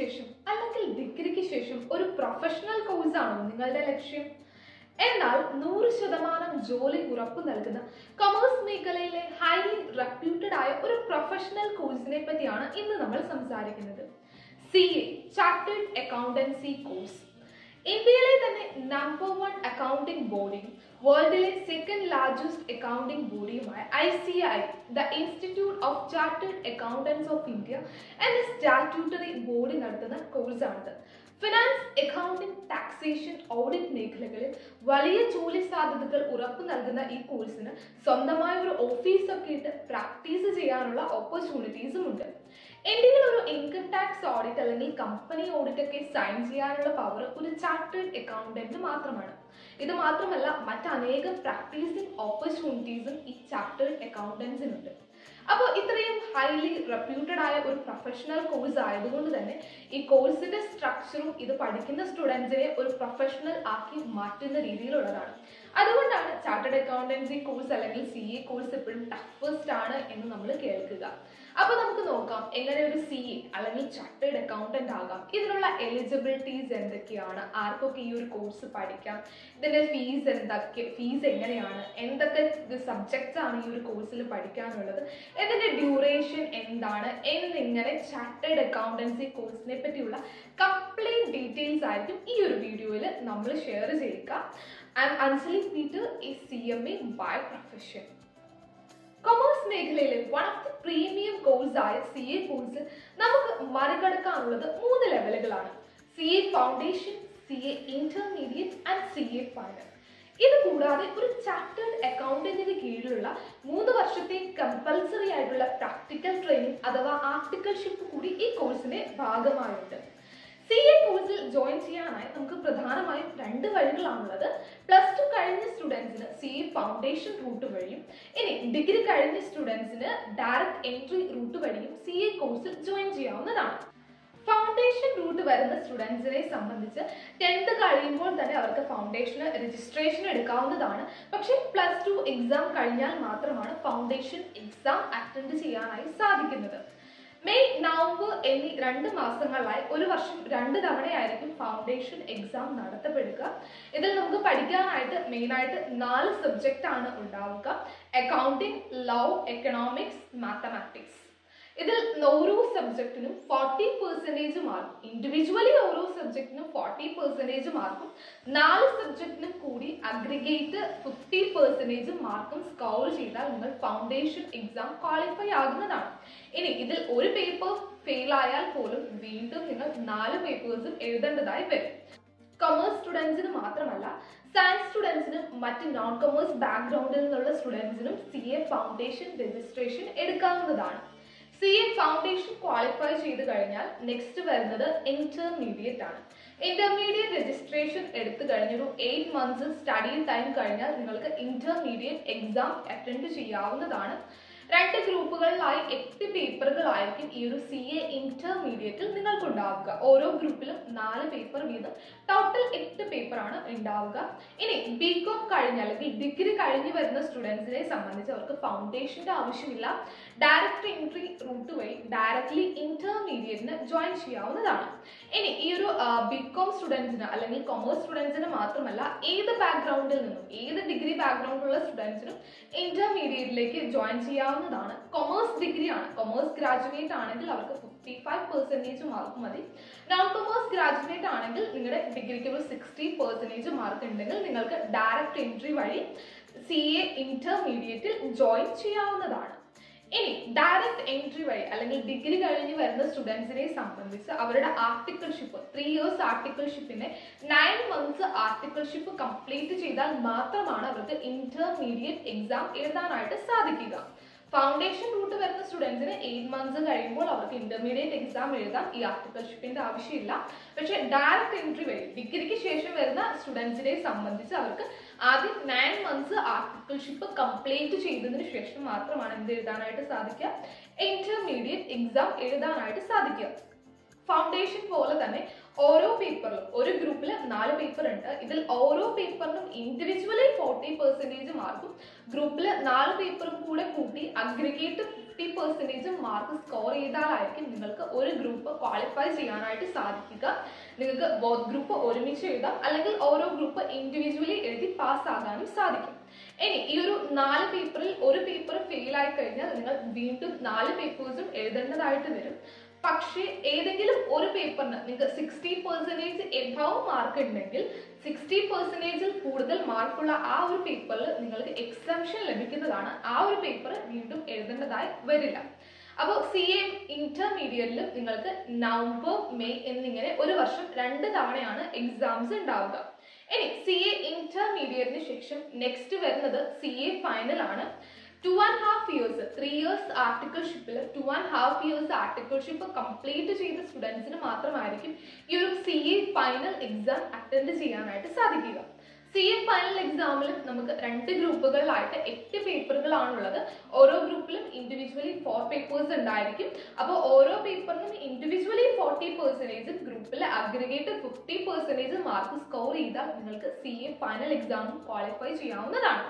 ശേഷം അല്ലെങ്കിൽ ഡിഗ്രിക്ക് ശേഷം ഒരു പ്രൊഫഷണൽ കോഴ്സ് ആണോ നിങ്ങളുടെ ലക്ഷ്യം എന്നാൽ നൂറ് ശതമാനം ജോലി ഉറപ്പു നൽകുന്ന കൊമേഴ്സ് മേഖലയിലെ ഹൈലി റെപ്യൂട്ടഡ് ആയ ഒരു പ്രൊഫഷണൽ കോഴ്സിനെ പറ്റിയാണ് ഇന്ന് നമ്മൾ സംസാരിക്കുന്നത് C A chartered accountancy course ഇന്ത്യയിലെ തന്നെ നമ്പർ വൺ അക്കൗണ്ടിംഗ് ബോഡിയും വേൾഡിലെ സെക്കൻഡ് ലാർജസ്റ്റ് അക്കൗണ്ടിംഗ് ബോഡിയുമായ I C I the institute of chartered accountants of India എന്ന സ്റ്റാറ്റ്യൂട്ടറി ബോഡി നടത്തുന്ന കോഴ്സാണിത് ഫിനാൻസ് അക്കൗണ്ടിംഗ് ടാക്സേഷൻ ഓഡിറ്റ് മേഖലകളിൽ വലിയ ജോലി സാധ്യതകൾ ഉറപ്പു നൽകുന്ന ഈ കോഴ്സിന് സ്വന്തമായ ഒരു ഓഫീസൊക്കെ ഇട്ട് പ്രാക്ടീസ് ചെയ്യാനുള്ള ഓപ്പർച്യൂണിറ്റീസും ഉണ്ട് ഇന്ത്യയിൽ ഒരു ഇൻകം ടാക്സ് ഓഡിറ്റ് അല്ലെങ്കിൽ കമ്പനി ഓഡിറ്റ് ഒക്കെ സൈൻ ചെയ്യാനുള്ള പവർ ഒരു ചാർട്ടേഡ് അക്കൗണ്ടന്റിന് മാത്രമാണ് ഇത് മാത്രമല്ല മറ്റനേകം പ്രാക്ടീസിംഗ് ഓപ്പർച്യൂണിറ്റീസും ഈ ചാർട്ടേഡ് അക്കൗണ്ടൻസിനുണ്ട് അപ്പോൾ ഇത്രയും ഹൈലി റെപ്യൂട്ടഡ് ആയ ഒരു പ്രൊഫഷണൽ കോഴ്സ് ആയതുകൊണ്ട് തന്നെ ഈ കോഴ്സിന്റെ സ്ട്രക്ചറും ഇത് പഠിക്കുന്ന സ്റ്റുഡൻസിനെ ഒരു പ്രൊഫഷണൽ ആക്കി മാറ്റുന്ന രീതിയിലുള്ളതാണ് അതുകൊണ്ടാണ് ചാർട്ടേഡ് അക്കൗണ്ടൻസി കോഴ്സ് അല്ലെങ്കിൽ സി എ കോഴ്സ് എപ്പോഴും ടഫസ്റ്റ് ആണ് എന്ന് നമ്മൾ കേൾക്കുക അപ്പൊ നമുക്ക് നോക്കാം എങ്ങനെ ഒരു സി എ അല്ലെങ്കിൽ ചാർട്ടേഡ് അക്കൗണ്ടന്റ് ആകാം ഇതിനുള്ള എലിജിബിലിറ്റീസ് എന്തൊക്കെയാണ് ആർക്കൊക്കെ ഈ ഒരു കോഴ്സ് പഠിക്കാം ഇതിന്റെ ഫീസ് എന്തൊക്കെ ഫീസ് എങ്ങനെയാണ് എന്തൊക്കെ സബ്ജക്ട്സ് ആണ് ഈ ഒരു കോഴ്സിൽ പഠിക്കാനുള്ളത് ഇതിന്റെ ഡ്യൂറേഷൻ എന്താണ് എന്നിങ്ങനെ ചാർട്ടേഡ് അക്കൗണ്ടൻസി കോഴ്സിനെ പറ്റിയുള്ള കംപ്ലീറ്റ് ഡീറ്റെയിൽസ് ആയിരിക്കും ഈ ഒരു വീഡിയോയിൽ നമ്മൾ ഷെയർ ചെയ്യുക ആൻഡ് അഞ്ജലി പീറ്റർ ഈ C M A by profession commerce മേഖലയിലെ one of the premium course ആയ സി എ കോഴ്സ് നമുക്ക് മറികടക്കാനുള്ളത് മൂന്ന് ലെവലുകളാണ് C A foundation C A intermediate and C A final ഇത് കൂടാതെ ഒരു ചാർട്ടേഡ് അക്കൗണ്ടന്റിന് കീഴിലുള്ള മൂന്ന് വർഷത്തെ കമ്പൽസറി ആയിട്ടുള്ള പ്രാക്ടിക്കൽ ട്രെയിനിങ് അഥവാ ആർട്ടിക്കൽഷിപ്പ് കൂടി ഈ കോഴ്സിന്റെ ഭാഗമായുണ്ട് സി എ കോഴ്സിൽ ജോയിൻ ചെയ്യാനായി നമുക്ക് പ്രധാനമായും രണ്ട് വഴികളാണുള്ളത് പ്ലസ് ടു കഴിഞ്ഞ സ്റ്റുഡൻസിന് സി എ ഫൗണ്ടേഷൻ റൂട്ട് വഴിയും ഇനി ഡിഗ്രി കഴിഞ്ഞ സ്റ്റുഡൻസിന് ഡയറക്റ്റ് എൻട്രി റൂട്ട് വഴിയും സി എ കോഴ്സിൽ ജോയിൻ ചെയ്യാവുന്നതാണ് ഫൗണ്ടേഷൻ റൂട്ട് വരുന്ന സ്റ്റുഡൻസിനെ സംബന്ധിച്ച് ടെൻത്ത് കഴിയുമ്പോൾ തന്നെ അവർക്ക് ഫൗണ്ടേഷന് രജിസ്ട്രേഷൻ എടുക്കാവുന്നതാണ് പക്ഷേ പ്ലസ് ടു എക്സാം കഴിഞ്ഞാൽ മാത്രമാണ് ഫൗണ്ടേഷൻ എക്സാം അറ്റൻഡ് ചെയ്യാനായി സാധിക്കുന്നത് മെയ് നവംബർ എന്നീ രണ്ട് മാസങ്ങളിലായി ഒരു വർഷം രണ്ട് തവണയായിരിക്കും ഫൗണ്ടേഷൻ എക്സാം നടത്തപ്പെടുക ഇതിൽ നമുക്ക് പഠിക്കാനായിട്ട് മെയിനായിട്ട് നാല് സബ്ജക്റ്റ് ആണ് ഉണ്ടാവുക അക്കൗണ്ടിങ് ലോ എക്കണോമിക്സ് മാത്തമാറ്റിക്സ് ഇതിൽ ഓരോ സബ്ജക്റ്റിനും ഫോർട്ടി പെർസെൻറ്റേജ് മാർക്കും ഇൻഡിവിജ്വലി ഓരോ സബ്ജക്റ്റിനും ഫോർട്ടി പെർസെൻറ്റേജ് മാർക്കും നാല് സബ്ജക്റ്റിനും കൂടി അഗ്രിഗേറ്റ് ഫിഫ്റ്റി പെർസെൻറ്റേജ് മാർക്കും സ്കോർ ചെയ്താൽ നിങ്ങൾ ഫൗണ്ടേഷൻ എക്സാം ക്വാളിഫൈ ആകുന്നതാണ് ഇനി ഇതിൽ ഒരു പേപ്പർ ഫെയിൽ ആയാൽ പോലും വീണ്ടും നിങ്ങൾ നാല് പേപ്പേഴ്സും എഴുതേണ്ടതായി വരും കൊമേഴ്സ് സ്റ്റുഡൻസിന് മാത്രമല്ല സയൻസ് സ്റ്റുഡൻസിനും മറ്റ് നോൺ കൊമേഴ്സ് ബാക്ക്ഗ്രൗണ്ടിൽ നിന്നുള്ള സ്റ്റുഡൻസിനും സി എ ഫൗണ്ടേഷൻ രജിസ്ട്രേഷൻ എടുക്കാവുന്നതാണ് സി എ ഫൗണ്ടേഷൻ ക്വാളിഫൈ ചെയ്ത് കഴിഞ്ഞാൽ നെക്സ്റ്റ് വരുന്നത് ഇന്റർമീഡിയറ്റ് ആണ് ഇന്റർമീഡിയറ്റ് രജിസ്ട്രേഷൻ എടുത്തു കഴിഞ്ഞൊരു എയ്റ്റ് മന്ത്സ് സ്റ്റഡി ടൈം കഴിഞ്ഞാൽ നിങ്ങൾക്ക് ഇന്റർമീഡിയറ്റ് എക്സാം അറ്റൻഡ് ചെയ്യാവുന്നതാണ് രണ്ട് ഗ്രൂപ്പുകളിലായി എട്ട് പേപ്പറുകളായിരിക്കും ഈ ഒരു സി എ ഇന്റർമീഡിയറ്റിൽ നിങ്ങൾക്ക് ഉണ്ടാവുക ഓരോ ഗ്രൂപ്പിലും നാല് പേപ്പർ വീതം ടോട്ടൽ എട്ട് പേപ്പറാണ് ഉണ്ടാവുക ഇനി ബി കോം കഴിഞ്ഞ അല്ലെങ്കിൽ ഡിഗ്രി കഴിഞ്ഞ് വരുന്ന സ്റ്റുഡൻസിനെ സംബന്ധിച്ച് അവർക്ക് ഫൗണ്ടേഷന്റെ ആവശ്യമില്ല ഡയറക്റ്റ് എൻട്രി റൂട്ട് വഴി ഡയറക്ട്ലി ഇന്റർമീഡിയറ്റിന് ജോയിൻ ചെയ്യാവുന്നതാണ് ഇനി ഈ ഒരു ബി കോം സ്റ്റുഡൻസിന് അല്ലെങ്കിൽ കൊമേഴ്സ് സ്റ്റുഡൻസിന് മാത്രമല്ല ഏത് ബാക്ക്ഗ്രൗണ്ടിൽ നിന്നും ഏത് ഡിഗ്രി ബാക്ക്ഗ്രൗണ്ടിലുള്ള സ്റ്റുഡൻസിനും ഇന്റർമീഡിയറ്റിലേക്ക് ജോയിൻ ചെയ്യാവുന്നതാണ് കൊമേഴ്സ് ഡിഗ്രി ആണ് കൊമേഴ്സ് ഗ്രാജുവേറ്റ് ആണെങ്കിൽ അവർക്ക് ഫിഫ്റ്റി ഫൈവ് പെർസെൻറ്റേജ് മാർക്ക് മതി നോൺ കൊമേഴ്സ് ഗ്രാജുവേറ്റ് ആണെങ്കിൽ നിങ്ങളുടെ ഡിഗ്രിക്ക് ഒരു സിക്സ്റ്റി പെർസെൻറ്റേജ് മാർക്ക് ഉണ്ടെങ്കിൽ നിങ്ങൾക്ക് ഡയറക്റ്റ് എൻട്രി വഴി സി എ ഇന്റർമീഡിയറ്റിൽ ജോയിൻ ചെയ്യാവുന്നതാണ് ഇനി ഡയറക്റ്റ് എൻട്രി വഴി അല്ലെങ്കിൽ ഡിഗ്രി കഴിഞ്ഞ് വരുന്ന സ്റ്റുഡൻസിനെ സംബന്ധിച്ച് അവരുടെ ആർട്ടിക്കിൾഷിപ്പ് ത്രീ ഇയേഴ്സ് ആർട്ടിക്കിൾഷിപ്പിനെ നയൻ മന്ത്സ് ആർട്ടിക്കിൾഷിപ്പ് കംപ്ലീറ്റ് ചെയ്താൽ മാത്രമാണ് അവർക്ക് ഇന്റർമീഡിയറ്റ് എക്സാം എഴുതാനായിട്ട് സാധിക്കുക ഫൗണ്ടേഷൻ റൂട്ട് വരുന്ന സ്റ്റുഡൻസിന് എയ്റ്റ് മന്ത്സ് കഴിയുമ്പോൾ അവർക്ക് ഇന്റർമീഡിയറ്റ് എക്സാം എഴുതാം ഈ ആർട്ടിക്കിൾഷിപ്പിന്റെ ആവശ്യമില്ല പക്ഷേ ഡയറക്റ്റ് എൻട്രി വഴി ഡിഗ്രിക്ക് ശേഷം വരുന്ന സ്റ്റുഡൻസിനെ സംബന്ധിച്ച് അവർക്ക് ആദ്യം നയൻ മന്ത്സ് ആർട്ടിക്കിൾഷിപ്പ് കംപ്ലീറ്റ് ചെയ്തതിന് ശേഷം മാത്രമാണ് എന്ത് എഴുതാനായിട്ട് സാധിക്കുക ഇന്റർമീഡിയറ്റ് എക്സാം എഴുതാനായിട്ട് സാധിക്കുക ഫൗണ്ടേഷൻ പോലെ തന്നെ ഓരോ പേപ്പറിലും ഒരു ഗ്രൂപ്പിൽ നാല് പേപ്പർ ഉണ്ട് ഇതിൽ ഓരോ പേപ്പറിനും ഇൻഡിവിജ്വലി ഫോർട്ടി പെർസെൻറ്റേജ് മാർക്കും ഗ്രൂപ്പിൽ നാല് പേപ്പറും കൂടെ കൂട്ടി aggregate fifty percentage mark score ചെയ്താലായിരിക്കും നിങ്ങൾക്ക് ഒരു ഗ്രൂപ്പ് ക്വാളിഫൈ ചെയ്യാനായിട്ട് സാധിക്കുക നിങ്ങൾക്ക് ബോത്ത് ഗ്രൂപ്പ് ഒരുമിച്ച് എഴുതാം അല്ലെങ്കിൽ ഓരോ ഗ്രൂപ്പ് ഇൻഡിവിജ്വലി എഴുതി പാസ്സാകാനും സാധിക്കും ഇനി ഈ ഒരു നാല് പേപ്പറിൽ ഒരു പേപ്പർ ഫെയിൽ ആയി കഴിഞ്ഞാൽ നിങ്ങൾ വീണ്ടും നാല് പേപ്പേഴ്സും എഴുതേണ്ടതായിട്ട് വരും പക്ഷേ ഏതെങ്കിലും ഒരു പേപ്പറിന് നിങ്ങൾക്ക് സിക്സ്റ്റി പെർസെൻറ്റേജ് എബവ് മാർക്ക് ഉണ്ടെങ്കിൽ സിക്സ്റ്റി പെർസെൻറ്റേജിൽ കൂടുതൽ മാർക്കുള്ള ആ ഒരു പേപ്പറിൽ നിങ്ങൾക്ക് എക്സംഷൻ ലഭിക്കുന്നതാണ് ആ ഒരു പേപ്പർ വീണ്ടും എഴുതേണ്ടതായി വരില്ല അപ്പോൾ സി എ ഇന്റർമീഡിയറ്റിലും നിങ്ങൾക്ക് നവംബർ മെയ് എന്നിങ്ങനെ ഒരു വർഷം രണ്ട് തവണയാണ് എക്സാംസ് ഉണ്ടാവുക ഇനി സി എ ഇന്റർമീഡിയറ്റിന് ശേഷം നെക്സ്റ്റ് വരുന്നത് സി എ ഫൈനൽ ആണ് two and half years three years ആർട്ടിക്കിൾഷിപ്പിൽ two and half years articleship complete ചെയ്ത സ്റ്റുഡൻസിന് മാത്രമായിരിക്കും ഈ ഒരു C A final exam attend ചെയ്യാനായിട്ട് സാധിക്കുക സി എ ഫൈനൽ എക്സാമിലും നമുക്ക് രണ്ട് ഗ്രൂപ്പുകളിലായിട്ട് എട്ട് പേപ്പറുകളാണുള്ളത് ഓരോ ഗ്രൂപ്പിലും ഇൻഡിവിജ്വലി ഫോർ പേപ്പേഴ്സ് ഉണ്ടായിരിക്കും അപ്പോൾ ഓരോ പേപ്പറിനും ഇൻഡിവിജ്വലി ഫോർട്ടി പെർസെൻറ്റേജ് ഗ്രൂപ്പിൽ aggregate fifty percentage mark score ചെയ്താൽ നിങ്ങൾക്ക് സി എ ഫൈനൽ എക്സാമും ക്വാളിഫൈ ചെയ്യാവുന്നതാണ്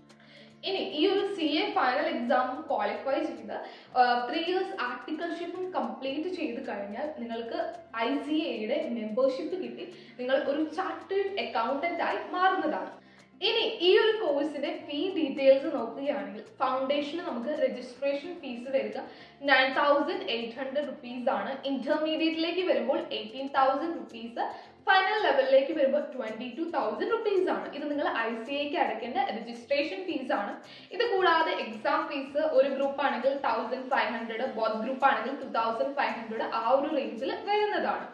ഇനി ഈ ഒരു C A final exam qualify ചെയ്ത് ത്രീ ഇയേഴ്സ് ആർട്ടിക്കൽഷിപ്പും കംപ്ലീറ്റ് ചെയ്ത് കഴിഞ്ഞാൽ നിങ്ങൾക്ക് ഐ സി എയുടെ മെമ്പർഷിപ്പ് കിട്ടി നിങ്ങൾ ഒരു ചാർട്ടേഡ് അക്കൗണ്ടന്റ് ആയി മാറുന്നതാണ് ഇനി ഈ ഒരു കോഴ്സിന്റെ ഫീ ഡീറ്റെയിൽസ് നോക്കുകയാണെങ്കിൽ ഫൗണ്ടേഷന് നമുക്ക് രജിസ്ട്രേഷൻ ഫീസ് വരിക nine thousand eight hundred rupees ആണ് ഇന്റർമീഡിയറ്റിലേക്ക് വരുമ്പോൾ എയ്റ്റീൻ തൗസൻഡ് റുപ്പീസ് ഫൈനൽ ലെവലിലേക്ക് വരുമ്പോൾ ട്വന്റി ടു തൗസൻഡ് റുപ്പീസ് ആണ് ഇത് നിങ്ങൾ ഐ സി ഐക്ക് അടയ്ക്കേണ്ട രജിസ്ട്രേഷൻ ഫീസ് ആണ് ഇത് കൂടാതെ എക്സാം ഫീസ് ഒരു ഗ്രൂപ്പ് ആണെങ്കിൽ thousand five hundred both group ആണെങ്കിൽ ടു തൗസൻഡ് ഫൈവ് ഹൺഡ്രഡ് ആ ഒരു റേഞ്ചിൽ വരുന്നതാണ്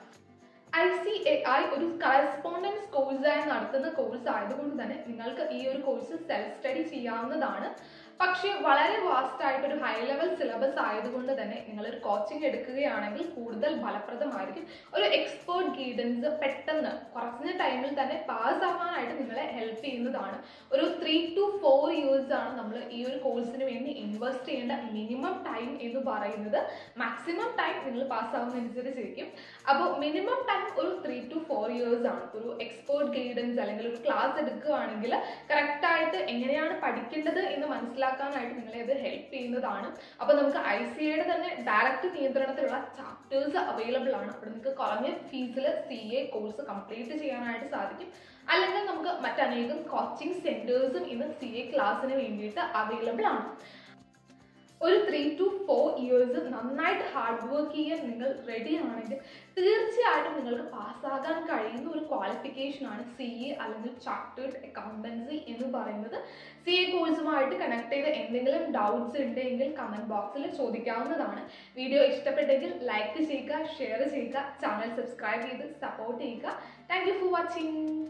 ഐ സി എ ഐ ഒരു കറസ്പോണ്ടൻസ് കോഴ്സായി നടത്തുന്ന കോഴ്സ് ആയതുകൊണ്ട് തന്നെ നിങ്ങൾക്ക് ഈ ഒരു കോഴ്സ് സെൽഫ് സ്റ്റഡി ചെയ്യാവുന്നതാണ് പക്ഷേ വളരെ വാസ്റ്റ് ആയിട്ട് ഒരു ഹൈ ലെവൽ സിലബസ് ആയതുകൊണ്ട് തന്നെ നിങ്ങൾ ഒരു കോച്ചിങ് എടുക്കുകയാണെങ്കിൽ കൂടുതൽ ഫലപ്രദമായിരിക്കും ഒരു എക്സ്പേർട്ട് ഗൈഡൻസ് പെട്ടെന്ന് കുറഞ്ഞ ടൈമിൽ തന്നെ പാസ് ആവാനായിട്ട് നിങ്ങളെ ഹെൽപ്പ് ചെയ്യുന്നതാണ് ഒരു ത്രീ ടു ഫോർ ഇയേഴ്സ് ആണ് നമ്മൾ ഈ ഒരു കോഴ്സിന് വേണ്ടി ഇൻവെസ്റ്റ് ചെയ്യേണ്ട മിനിമം ടൈം എന്ന് പറയുന്നത് മാക്സിമം ടൈം നിങ്ങൾ പാസ്സാവുന്നതനുസരിച്ചിരിക്കും അപ്പോൾ മിനിമം ടൈം ഒരു ത്രീ ടു ഫോർ ഇയേഴ്സ് ആണ് ഒരു എക്സ്പേർട്ട് ഗൈഡൻസ് അല്ലെങ്കിൽ ഒരു ക്ലാസ് എടുക്കുകയാണെങ്കിൽ കറക്റ്റായിട്ട് എങ്ങനെയാണ് പഠിക്കേണ്ടത് എന്ന് മനസ്സിലാക്കാനായിട്ട് നിങ്ങളെ ഇത് ഹെൽപ്പ് ചെയ്യുന്നതാണ് അപ്പോൾ നമുക്ക് ഐ സി ഐയുടെ തന്നെ ഡയറക്റ്റ് നിയന്ത്രണത്തിലുള്ള ചാപ്റ്റേഴ്സ് അവൈലബിൾ ആണ് അപ്പോൾ നിങ്ങൾക്ക് കുറഞ്ഞ ഫീസിൽ സി എ കോഴ്സ് കംപ്ലീറ്റ് ചെയ്യാനായിട്ട് സാധിക്കും അല്ലെങ്കിൽ നമുക്ക് മറ്റനേകം കോച്ചിങ് സെന്റേഴ്സും ഇന്ന് സി എ ക്ലാസ്സിന് വേണ്ടിയിട്ട് അവൈലബിൾ ആണ് ഒരു ത്രീ ടു ഫോർ ഇയേഴ്സ് നന്നായിട്ട് ഹാർഡ് വർക്ക് ചെയ്യാൻ നിങ്ങൾ റെഡി ആണെങ്കിൽ തീർച്ചയായിട്ടും നിങ്ങൾക്ക് പാസ്സാകാൻ കഴിയുന്ന ഒരു ക്വാളിഫിക്കേഷനാണ് സി എ അല്ലെങ്കിൽ ചാർട്ടേഡ് അക്കൗണ്ടൻസി എന്ന് പറയുന്നത് സി എ കോഴ്സുമായിട്ട് കണക്ട് ചെയ്ത് എന്തെങ്കിലും ഡൗട്ട്സ് ഉണ്ടെങ്കിൽ കമൻറ്റ് ബോക്സിൽ ചോദിക്കാവുന്നതാണ് വീഡിയോ ഇഷ്ടപ്പെട്ടെങ്കിൽ ലൈക്ക് ചെയ്യുക ഷെയർ ചെയ്യുക ചാനൽ സബ്സ്ക്രൈബ് ചെയ്ത് സപ്പോർട്ട് ചെയ്യുക താങ്ക് യു ഫോർ വാച്ചിങ്